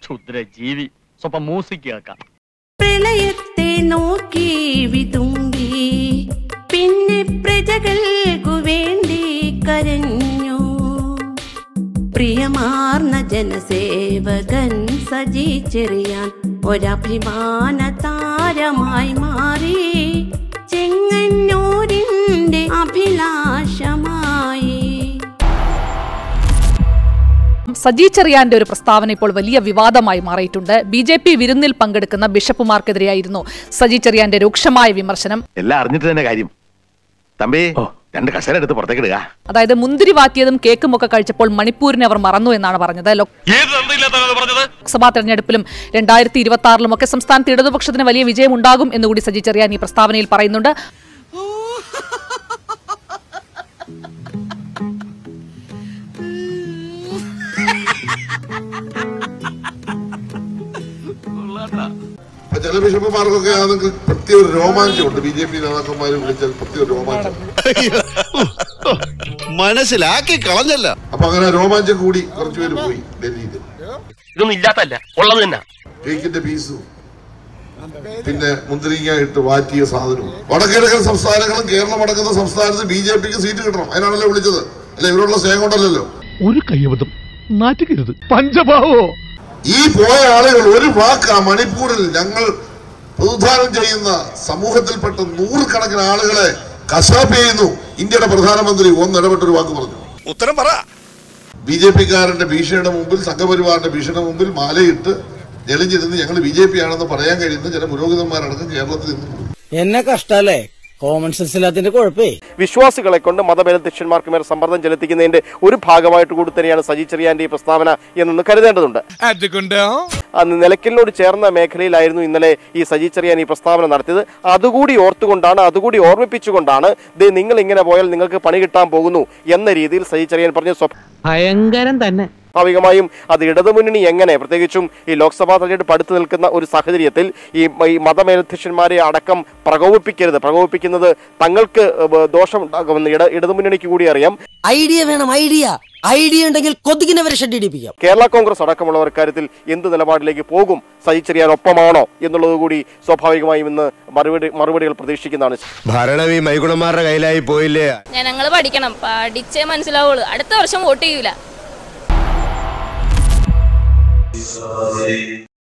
ക്ഷുദ്ര ജീവി സ്വപ്പം മ്യൂസിക് കേൾക്കാം പ്രളയത്തെ നോക്കി വിതുമ്പി പിന്നെ പ്രജകൾക്കു വേണ്ടി കരഞ്ഞു പ്രിയമാർന്ന ജനസേവകൻ സജി ചെറിയാൻ ഒരഭിമാന താരമായി മാറി ചെങ്ങന്നൂരിന്റെ അഭിലാഷമായി സജി ചെറിയാന്റെ ഒരു പ്രസ്താവന ഇപ്പോൾ വലിയ വിവാദമായി മാറിയിട്ടുണ്ട് ബി ജെ പി വിരുന്നിൽ പങ്കെടുക്കുന്ന ബിഷപ്പുമാർക്കെതിരെയായിരുന്നു സജി ചെറിയാന്റെ രൂക്ഷമായ വിമർശനം എല്ലാം അറിഞ്ഞിട്ട് തന്നെ കാര്യം തമ്പി രണ്ട് കസേര എടുത്ത് പുറത്തേക്ക് ഇടുക അതായത് മുന്തിരി വാറ്റിയതും കേക്കും ഒക്കെ കഴിച്ചപ്പോൾ മണിപ്പൂരിനെ അവർ മറന്നു എന്നാണ് പറഞ്ഞത് ലോക്സഭാ തെരഞ്ഞെടുപ്പിലും രണ്ടായിരത്തി ഇരുപത്തി ആറിലും ഒക്കെ സംസ്ഥാനത്ത് ഇടതുപക്ഷത്തിന് വലിയ വിജയം ഉണ്ടാകും എന്നുകൂടി സജി ചെറിയാൻ ഈ പ്രസ്താവനയിൽ പറയുന്നുണ്ട് ഇപ്പൊ ചില ബിഷപ്പുമാർക്കൊക്കെ അതൊക്കെ പ്രത്യേക ഒരു രോമാഞ്ചമുണ്ട് ബി ജെ പി നേതാക്കന്മാരെ വിളിച്ചാൽ പ്രത്യേക ഒരു രോമാഞ്ചം മനസ്സിലാക്കി കളഞ്ഞല്ല അപ്പൊ അങ്ങനെ രോമാഞ്ചം കൂടി കുറച്ചു പേര് പോയി ഡൽഹിയിൽ ഇതൊന്നും ഇല്ലാത്തല്ല ഉള്ളത് തന്നെ കേക്കിന്റെ പീസും പിന്നെ മുന്തിരിങ്ങ ഇട്ട് വാറ്റിയ സാധനവും വടക്കിഴക്കൻ സംസ്ഥാനങ്ങളും കേരളം അടക്കുന്ന സംസ്ഥാനത്ത് ബി ജെ പിക്ക് സീറ്റ് കിട്ടണം അതിനാണല്ലോ വിളിച്ചത് അല്ല ഇവരുള്ള സ്നേഹം കൊണ്ടല്ലോ ഒരു കയ്യബദ്ധം നാറ്റുകരുത് പഞ്ചഭാവോ ഈ പോയ ആളുകൾ ഒരു വാക്ക് ആ മണിപ്പൂരിൽ ഞങ്ങൾ പ്രതിദാനം ചെയ്യുന്ന സമൂഹത്തിൽപ്പെട്ട നൂറുകണക്കിന് ആളുകളെ കശാപ്പ് ചെയ്യുന്നു ഇന്ത്യയുടെ പ്രധാനമന്ത്രി ഒന്നിടപെട്ടൊരു വാക്ക് പറഞ്ഞു ഉത്തരം പറ ബി ജെ പിക്കാരന്റെ ഭീഷണിയുടെ മുമ്പിൽ സംഘപരിവാറിന്റെ ഭീഷണിയുടെ മുമ്പിൽ മാലയിട്ട് ഞെളിഞ്ഞിരുന്ന് ഞങ്ങൾ ബി ജെ പി ആണെന്ന് പറയാൻ കഴിയുന്ന ചില പുരോഹിതന്മാരടക്കം കേരളത്തിൽ ഇന്ന് എന്നെ കഷ്ടല്ലേ കോമൺ സെൻസ് ഇല്ലാത്തിന്റെ കുഴപ്പേ വിശ്വാസികളെ കൊണ്ട് മതമേലധ്യക്ഷന്മാർക്ക് മേൽ സമ്മർദ്ദം ചെലുത്തിക്കുന്നതിന്റെ ഒരു ഭാഗമായിട്ട് കൂടി തന്നെയാണ് സജി ചെറിയാന്റെ ഈ പ്രസ്താവന എന്നൊന്ന് കരുതേണ്ടതുണ്ട് അന്ന് നിലയ്ക്കലിനോട് ചേർന്ന മേഖലയിലായിരുന്നു ഇന്നലെ ഈ സജി ചെറിയാൻ ഈ പ്രസ്താവന നടത്തിയത് അതുകൂടി ഓർത്തുകൊണ്ടാണ് അതുകൂടി ഓർമ്മിപ്പിച്ചുകൊണ്ടാണ് ദേ നിങ്ങൾ ഇങ്ങനെ പോയാൽ നിങ്ങൾക്ക് പണി കിട്ടാൻ പോകുന്നു എന്ന രീതിയിൽ സജി ചെറിയാൻ പറഞ്ഞ സ്വ ഭയങ്കരം തന്നെ സ്വാഭാവികമായും അത് ഇടതുമുന്നണി എങ്ങനെ പ്രത്യേകിച്ചും ഈ ലോക്സഭാ തെരഞ്ഞെടുപ്പ് അടുത്ത് നിൽക്കുന്ന ഒരു സാഹചര്യത്തിൽ ഈ ഈ മതമേലധ്യക്ഷന്മാരെ അടക്കം പ്രകോപിപ്പിക്കരുത് പ്രകോപിപ്പിക്കുന്നത് തങ്ങൾക്ക് ഏഹ്, ദോഷമുണ്ടാകുമെന്ന് ഇട ഇടതുമുന്നണിക്ക് കൂടി അറിയാം ഐഡിയ വേണം ഐഡിയ ഐഡിയ ഉണ്ടെങ്കിൽ കൊതുകിനെ വരെ ഷെഡ് ഇടിപ്പിക്കാം കേരള കോൺഗ്രസ് അടക്കമുള്ളവർ കാര്യത്തിൽ എന്ത് നിലപാടിലേക്ക് പോകും സഹിച്ചറിയാൻ ഒപ്പമാണോ എന്നുള്ളത് കൂടി സ്വാഭാവികമായും ഇന്ന് മറുപടി മറുപടികൾ പ്രതീക്ഷിക്കുന്നതാണ് ഭരണം ഈ മൈഗുണന്മാരുടെ കയ്യിലായി പോയില്ലേ ജനങ്ങൾ പഠിക്കണം പഠിച്ചേ മനസ്സിലാവുള്ളൂ അടുത്ത വർഷം വോട്ട് ചെയ്യൂല